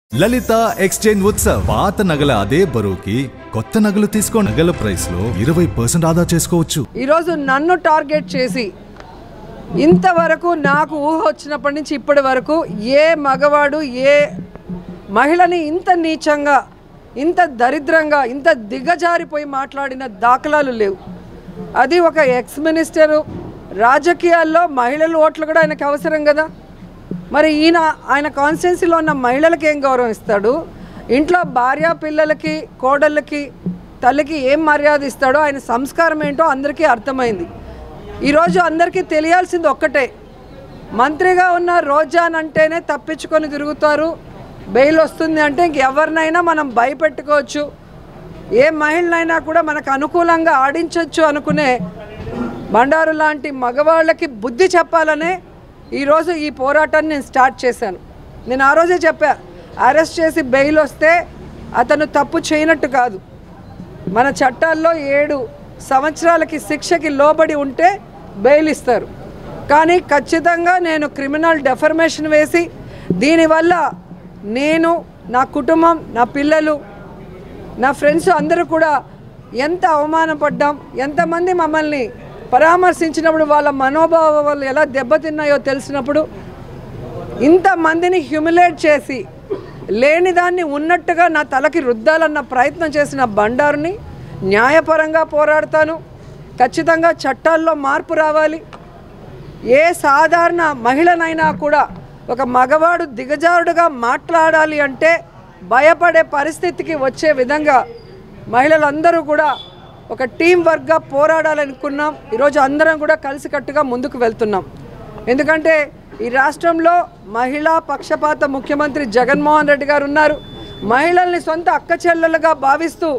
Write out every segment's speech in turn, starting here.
లలిత exchange Utsav పాత నగల అదే బరువుకి కొత్త నగలు తీసుకో నగల ప్రైస్ లో ఇరవై పర్సెంట్ ఆదా చేసుకోవచ్చు ఈరోజు నన్ను టార్గెట్ చేసి ఇంతవరకు నాకు ఊహ వచ్చినప్పటి నుంచి ఇప్పటి వరకు ఏ మగవాడు ఏ మహిళని ఇంత నీచంగా ఇంత దరిద్రంగా ఇంత దిగజారిపోయి మాట్లాడిన దాఖలాలు లేవు అది ఒక ఎక్స్ మినిస్టరు రాజకీయాల్లో మహిళల ఓట్లు కూడా ఆయనకు అవసరం కదా మరి ఈయన ఆయన కాన్స్టిట్యున్సీలో ఉన్న మహిళలకు ఏం గౌరవం ఇస్తాడు ఇంట్లో భార్య పిల్లలకి కోడళ్ళకి తల్లికి ఏం మర్యాద ఇస్తాడో ఆయన సంస్కారం ఏంటో అందరికీ అర్థమైంది ఈరోజు అందరికీ తెలియాల్సింది ఒక్కటే మంత్రిగా ఉన్న రోజాన్ అంటేనే తప్పించుకొని తిరుగుతారు బెయిల్ వస్తుంది అంటే ఇంకెవరినైనా మనం భయపెట్టుకోవచ్చు ఏ మహిళనైనా కూడా మనకు అనుకూలంగా ఆడించవచ్చు అనుకునే బండారు లాంటి మగవాళ్ళకి బుద్ధి చెప్పాలనే ఈరోజు ఈ పోరాటాన్ని నేను స్టార్ట్ చేశాను నేను ఆ రోజే చెప్పా అరెస్ట్ చేసి బెయిల్ వస్తే అతను తప్పు చేయనట్టు కాదు మన చట్టాల్లో ఏడు సంవత్సరాలకి శిక్షకి లోబడి ఉంటే బెయిల్ ఇస్తారు కానీ ఖచ్చితంగా నేను క్రిమినల్ డెఫర్మేషన్ వేసి దీనివల్ల నేను నా కుటుంబం నా పిల్లలు నా ఫ్రెండ్స్ అందరూ కూడా ఎంత అవమానపడ్డాం ఎంతమంది మమ్మల్ని పరామర్శించినప్పుడు వాళ్ళ మనోభావాలు ఎలా దెబ్బతిన్నాయో తెలిసినప్పుడు ఇంతమందిని హ్యూమిలేట్ చేసి లేని దాన్ని ఉన్నట్టుగా నా తలకి రుద్దాలన్న ప్రయత్నం చేసిన బండారుని న్యాయపరంగా పోరాడతాను ఖచ్చితంగా చట్టాల్లో మార్పు రావాలి ఏ సాధారణ మహిళనైనా కూడా ఒక మగవాడు దిగజారుడుగా మాట్లాడాలి అంటే భయపడే పరిస్థితికి వచ్చే విధంగా మహిళలందరూ కూడా ఒక టీం వర్క్గా పోరాడాలనుకున్నాం ఈరోజు అందరం కూడా కలిసికట్టుగా ముందుకు వెళ్తున్నాం ఎందుకంటే ఈ రాష్ట్రంలో మహిళా పక్షపాత ముఖ్యమంత్రి జగన్మోహన్ రెడ్డి గారు ఉన్నారు మహిళల్ని సొంత అక్క చెల్లెలుగా భావిస్తూ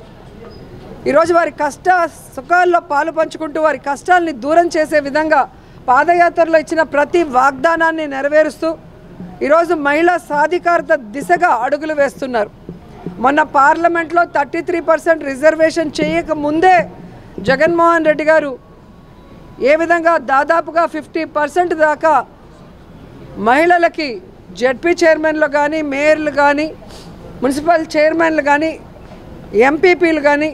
ఈరోజు వారి కష్ట సుఖాల్లో పాలు పంచుకుంటూ వారి కష్టాల్ని దూరం చేసే విధంగా పాదయాత్రలో ఇచ్చిన ప్రతి వాగ్దానాన్ని నెరవేరుస్తూ ఈరోజు మహిళా సాధికారత దిశగా అడుగులు వేస్తున్నారు మొన్న పార్లమెంట్లో థర్టీ త్రీ పర్సెంట్ రిజర్వేషన్ చేయక ముందే జగన్మోహన్ రెడ్డి గారు ఏ విధంగా దాదాపుగా ఫిఫ్టీ పర్సెంట్ దాకా మహిళలకి జడ్పీ చైర్మన్లు కానీ మేయర్లు కానీ మున్సిపల్ చైర్మన్లు కానీ ఎంపీపీలు కానీ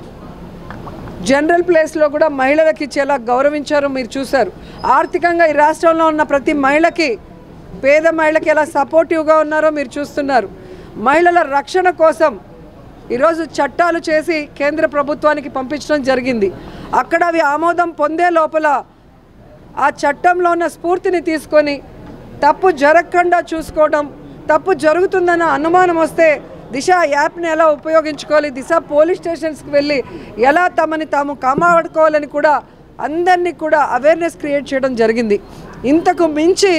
జనరల్ ప్లేస్లో కూడా మహిళలకు ఇచ్చేలా గౌరవించారు మీరు చూశారు ఆర్థికంగా ఈ రాష్ట్రంలో ఉన్న ప్రతి మహిళకి పేద మహిళకి ఎలా సపోర్టివ్గా ఉన్నారో మీరు చూస్తున్నారు మహిళల రక్షణ కోసం ఈరోజు చట్టాలు చేసి కేంద్ర ప్రభుత్వానికి పంపించడం జరిగింది అక్కడ అవి ఆమోదం పొందే లోపల ఆ చట్టంలో ఉన్న స్ఫూర్తిని తీసుకొని తప్పు జరగకుండా చూసుకోవడం తప్పు జరుగుతుందన్న అనుమానం వస్తే దిశ యాప్ని ఎలా ఉపయోగించుకోవాలి దిశ పోలీస్ స్టేషన్స్కి వెళ్ళి ఎలా తమని తాము కాపాడుకోవాలని కూడా అందరినీ కూడా అవేర్నెస్ క్రియేట్ చేయడం జరిగింది ఇంతకు మించి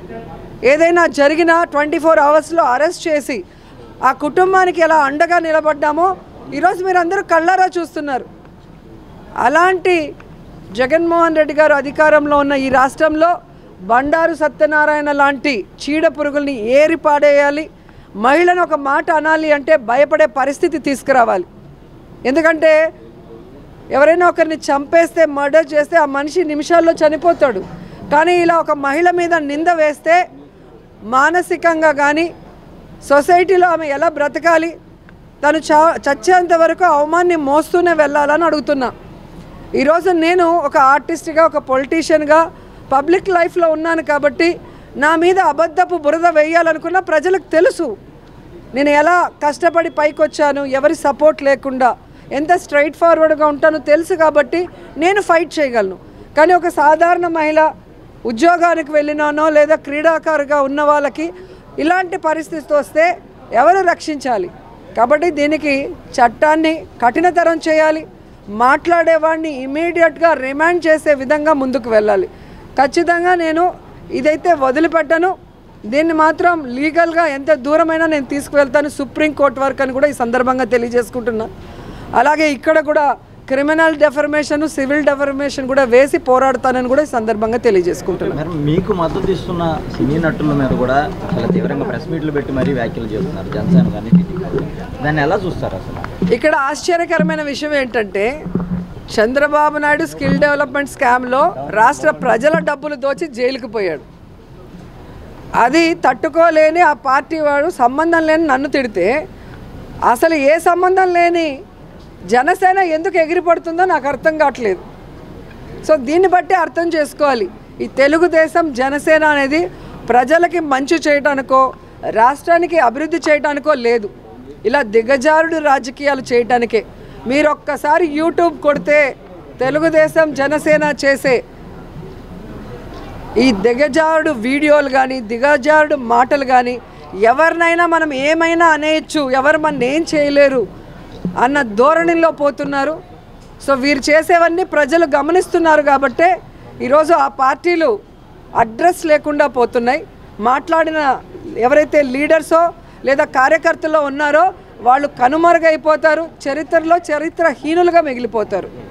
ఏదైనా జరిగినా ట్వంటీ ఫోర్ అవర్స్లో అరెస్ట్ చేసి ఆ కుటుంబానికి ఎలా అండగా నిలబడ్డామో ఈరోజు మీరు అందరూ కళ్ళారా చూస్తున్నారు అలాంటి జగన్మోహన్ రెడ్డి గారు అధికారంలో ఉన్న ఈ రాష్ట్రంలో బండారు సత్యనారాయణ లాంటి చీడ పురుగుల్ని ఏరి పాడేయాలి మహిళను ఒక మాట అనాలి అంటే భయపడే పరిస్థితి తీసుకురావాలి ఎందుకంటే ఎవరైనా ఒకరిని చంపేస్తే మర్డర్ చేస్తే ఆ మనిషి నిమిషాల్లో చనిపోతాడు కానీ ఇలా ఒక మహిళ మీద నింద వేస్తే మానసికంగా కానీ సొసైటీలో ఆమె ఎలా బ్రతకాలి తను చా చచ్చేంత వరకు అవమాన్ని మోస్తూనే వెళ్ళాలని అడుగుతున్నా ఈరోజు నేను ఒక ఆర్టిస్ట్గా ఒక పొలిటీషియన్గా పబ్లిక్ లైఫ్లో ఉన్నాను కాబట్టి నా మీద అబద్ధపు బురద వేయాలనుకున్న ప్రజలకు తెలుసు నేను ఎలా కష్టపడి పైకి వచ్చాను ఎవరి సపోర్ట్ లేకుండా ఎంత స్ట్రైట్ ఫార్వర్డ్గా ఉంటానో తెలుసు కాబట్టి నేను ఫైట్ చేయగలను కానీ ఒక సాధారణ మహిళ ఉద్యోగానికి వెళ్ళినానో లేదా క్రీడాకారుగా ఉన్న వాళ్ళకి ఇలాంటి పరిస్థితి వస్తే ఎవరు రక్షించాలి కాబట్టి దీనికి చట్టాన్ని కఠినతరం చేయాలి మాట్లాడేవాడిని ఇమీడియట్గా రిమాండ్ చేసే విధంగా ముందుకు వెళ్ళాలి ఖచ్చితంగా నేను ఇదైతే వదిలిపెట్టను దీన్ని మాత్రం లీగల్గా ఎంత దూరమైనా నేను తీసుకువెళ్తాను సుప్రీంకోర్టు వరకు అని కూడా ఈ సందర్భంగా తెలియజేసుకుంటున్నా అలాగే ఇక్కడ కూడా క్రిమినల్ డెఫర్మేషన్ సివిల్ డెఫర్మేషన్ కూడా వేసి పోరాడతానని కూడా ఈ సందర్భంగా తెలియజేసుకుంటున్నాను మరి మీకు మద్దతు ఇస్తున్న సినీ నటుల మీద కూడా చాలా తీవ్రంగా ప్రెస్ మీట్లు పెట్టి మరీ వ్యాఖ్యలు చేస్తున్నారు జనసేన కానీ టీడీపీ కానీ. దాన్ని ఎలా చూస్తారు అసలు ఇక్కడ ఆశ్చర్యకరమైన విషయం ఏంటంటే చంద్రబాబు నాయుడు స్కిల్ డెవలప్మెంట్ స్కామ్లో రాష్ట్ర ప్రజల డబ్బులు దోచి జైలుకు పోయాడు అది తట్టుకోలేని ఆ పార్టీ వాడు సంబంధం లేని నన్ను తిడితే అసలు ఏ సంబంధం లేని జనసేన ఎందుకు ఎగిరిపడుతుందో నాకు అర్థం కావట్లేదు సో దీన్ని బట్టి అర్థం చేసుకోవాలి ఈ తెలుగుదేశం జనసేన అనేది ప్రజలకి మంచి చేయటానికో రాష్ట్రానికి అభివృద్ధి చేయటానికో లేదు ఇలా దిగజారుడు రాజకీయాలు చేయటానికే మీరు ఒక్కసారి యూట్యూబ్ కొడితే తెలుగుదేశం జనసేన చేసే ఈ దిగజారుడు వీడియోలు కానీ దిగజారుడు మాటలు కానీ ఎవరినైనా మనం ఏమైనా అనేయచ్చు ఎవరు మన ఏం చేయలేరు అన్న ధోరణిలో పోతున్నారు సో వీరు చేసేవన్నీ ప్రజలు గమనిస్తున్నారు కాబట్టే ఈరోజు ఆ పార్టీలు అడ్రస్ లేకుండా పోతున్నాయి మాట్లాడిన ఎవరైతే లీడర్సో లేదా కార్యకర్తలో ఉన్నారో వాళ్ళు కనుమరుగైపోతారు చరిత్రలో చరిత్రహీనులుగా మిగిలిపోతారు